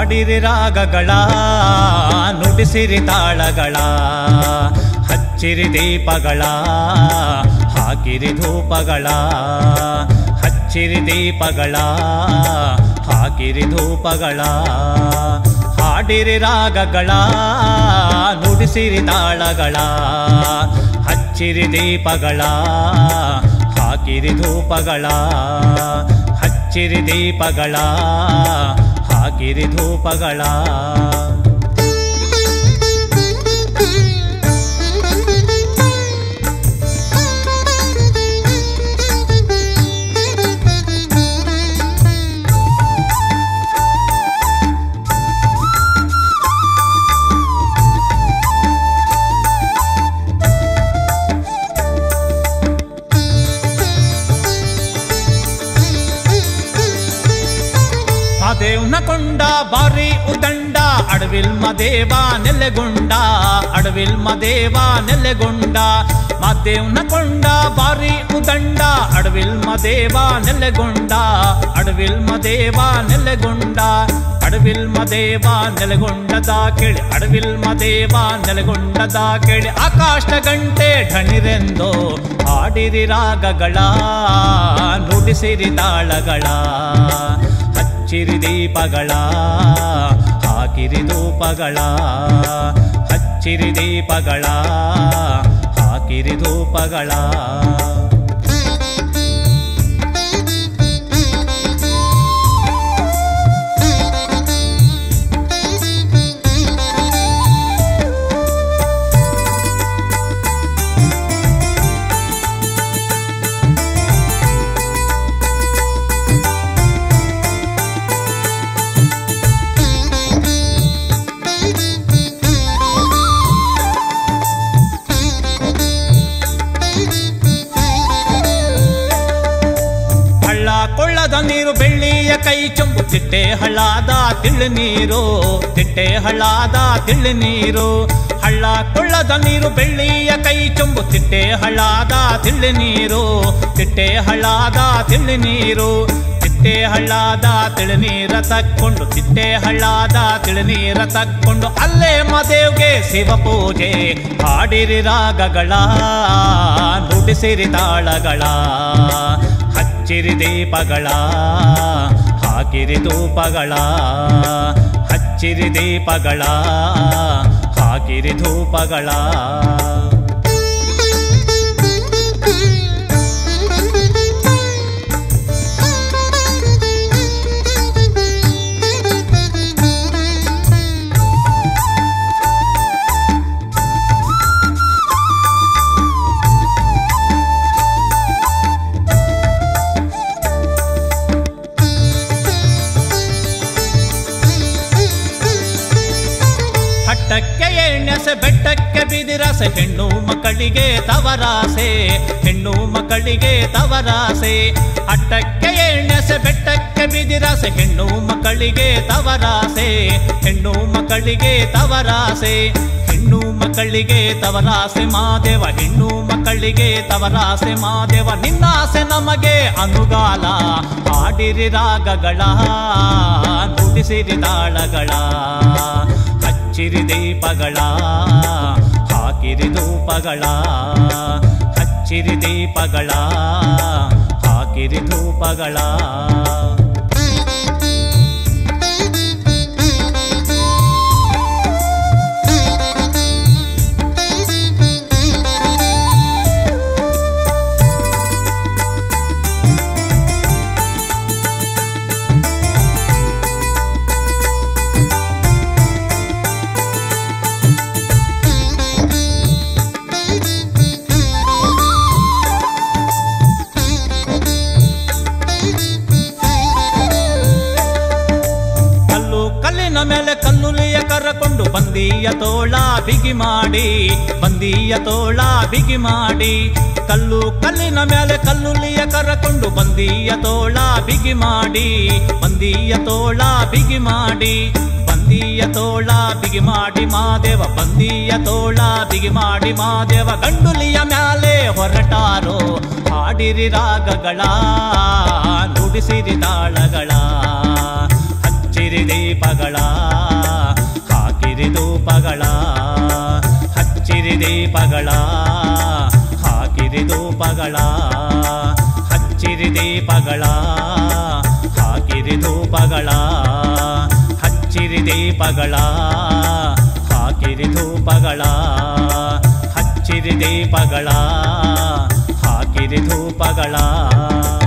ಹಾಡಿರಿ ರಾಗಗಳ ನುಡಿಸಿರಿ ತಾಳಗಳ ಹಚ್ಚಿರಿ ದೀಪಗಳ ಹಾಕಿರಿ ಧೂಪಗಳ ಹಚ್ಚಿರಿ ದೀಪಗಳ ಹಾಕಿರಿ ಧೂಪಗಳ ಹಾಡಿರಿ ರಾಗಗಳ ನುಡಿಸಿರಿ ತಾಳಗಳ ಹಚ್ಚಿರಿ ದೀಪಗಳ ಹಾಕಿರಿ ಧೂಪಗಳ ಹಚ್ಚಿರಿ ದೀಪಗಳ ಹಾಕಿರಿ ಧೂಪಗಳ ಮದೇವ್ನ ಕೊಂಡ ಬಾರಿ ಉದಂಡ ಅಡವಿಲ್ ಮದೇವ ನೆಲೆಗೊಂಡ ಅಡವಿಲ್ ಮದೇವ ನೆಲೆಗೊಂಡ ಮದೇವ್ನ ಕೊಂಡ ಬಾರಿ ಉದಂಡ ಅಡವಿಲ್ ಮದೇವ ನೆಲೆಗೊಂಡ ಅಡವಿಲ್ ಮದೇವ ನೆಲೆಗೊಂಡ ಅಡವಿಲ್ ಮದೇವ ನೆಲೆಗೊಂಡದ ಕೇಳಿ ಅಡವಿಲ್ ಮದೇವ ನೆಲೆಗೊಂಡದ ಕೇಳಿ ಆಕಾಶ ಗಂಟೆ ಢಣಿರೆಂದು ಹಾಡಿರಿ ರಾಗಗಳ ನುಡಿಸಿರಿ ತಾಳಗಳ ಹಚ್ಚಿರಿ ದೀಪಗಳ ಹಾಕಿರಿ ಧೂಪಗಳ ಹಚ್ಚಿರಿ ದೀಪಗಳ ಹಾಕಿರಿ ಧೂಪಗಳ ಹಳ್ಳ ಕೊಳ್ಳದ ನೀರು ಬೆಳ್ಳಿಯ ಕೈ ಚೊಂಬು ತಿಟ್ಟೆ ಹಳ್ಳಾದ ತಿಳ್ಳು ನೀರು ತಿಟ್ಟೆ ಹಳ್ಳಾದ ತಿಳ್ಳು ನೀರು ಹಳ್ಳ ಕೊಳ್ಳದ ನೀರು ಬೆಳ್ಳಿಯ ಕೈ ಚೊಂಬು ತಿಟ್ಟೆ ಹಳ್ಳಾದ ತಿಳ್ಳು ನೀರು ತಿಟ್ಟೆ ಹಳ್ಳಾದ ತಿಳ್ಳು ನೀರು ತಿಟ್ಟೆ ಹಳ್ಳಾದ ತಿಳು ನೀರ ತಕ್ಕೊಂಡು ತಿಟ್ಟೆ ಹಳ್ಳಾದ ತಿಳು ನೀರ ತಕ್ಕೊಂಡು ಅಲ್ಲೇ ಮದೇವ್ಗೆ ಶಿವ ಪೂಜೆ ಹಾಡಿರಿ ರಾಗಗಳ ನುಡಿಸಿರಿ ತಾಳಗಳ ಹಚ್ಚಿರಿ ದೀಪಗಳ ಹಾಕಿರಿ ಧೂಪಗಳ ಹಚ್ಚಿರಿ ದೀಪಗಳ ಹಾಕಿರಿ ಧೂಪಗಳ ಹಟ್ಟಕ್ಕೆ ಎಣ್ಣೆಸೆ ಬೆಟ್ಟಕ್ಕೆ ಬಿದಿರಸೆ ಹೆಣ್ಣು ಮಕ್ಕಳಿಗೆ ತವರಾಸೆ ಹೆಣ್ಣು ಮಕ್ಕಳಿಗೆ ತವರಾಸೆ ಹಟ್ಟಕ್ಕೆ ಎಣ್ಣೆಸೆ ಬೆಟ್ಟಕ್ಕೆ ಬಿದಿರಸೆ ಹೆಣ್ಣು ಮಕ್ಕಳಿಗೆ ತವರಾಸೆ ಹೆಣ್ಣು ಮಕ್ಕಳಿಗೆ ತವರಾಸೆ ಹೆಣ್ಣು ಮಕ್ಕಳಿಗೆ ತವರಾಸೆ ಮಾದೇವ ಹೆಣ್ಣು ಮಕ್ಕಳಿಗೆ ತವರಾಸೆ ಮಾದೇವ ನಿನ್ನಾಸೆ ನಮಗೆ ಅನುಗಾಲ ಹಾಡಿರಿ ರಾಗಗಳ ನುಡಿಸಿರಿ ತಾಳಗಳ ಹಚ್ಚಿರಿ ದೀಪಗಳ ಹಾಕಿರಿ ಧೂಪಗಳ ಹಚ್ಚಿರಿ ದೀಪಗಳ ಹಾಕಿರಿ ಧೂಪಗಳ ಕಲ್ಲು ಕಲ್ಲಿನ ಮೇಲೆ ಕಲ್ಲುಲಿಯ ಕರಕೊಂಡು ಬಂದೀಯ ತೋಳ ಬಿಗಿ ಮಾಡಿ ಬಂದೀಯ ತೋಳ ಬಿಗಿ ಮಾಡಿ ಕಲ್ಲು ಕಲ್ಲಿನ ಮೇಲೆ ಕಲ್ಲುಲಿಯ ಕರಕೊಂಡು ಬಂದೀಯ ತೋಳ ಬಿಗಿ ಮಾಡಿ ಬಂದೀಯ ತೋಳ ಬಿಗಿ ಮಾಡಿ ಬಂದೀಯ ತೋಳ ಬಿಗಿ ಮಾಡಿ ಮಾದೇವ ಬಂದೀಯ ತೋಳ ಬಿಗಿ ಮಾಡಿ ಮಾದೇವ ಗಂಡುಲಿಯ ಮ್ಯಾಲೆ ಹೊರಟಾರೋ ಹಾಡಿರಿ ರಾಗಗಳ ನುಡಿಸಿರಿ ತಾಳಗಳ ಹಚ್ಚಿರಿ ಹಚ್ಚಿರಿ ದೀಪಗಳ ಹಾಕಿರಿ ಧೂಪಗಳ ಹಚ್ಚಿರಿ ದೀಪಗಳ ಹಾಕಿರಿ ಧೂಪಗಳ ಹಚ್ಚಿರಿ ದೀಪಗಳ ಹಾಕಿರಿ ಧೂಪಗಳ ಹಚ್ಚಿರಿ ದೀಪಗಳ ಹಾಕಿರಿ ಧೂಪಗಳ ಹಚ್ಚಿರಿ ದೀಪಗಳ ಹಾಕಿರಿ ಧೂಪಗಳ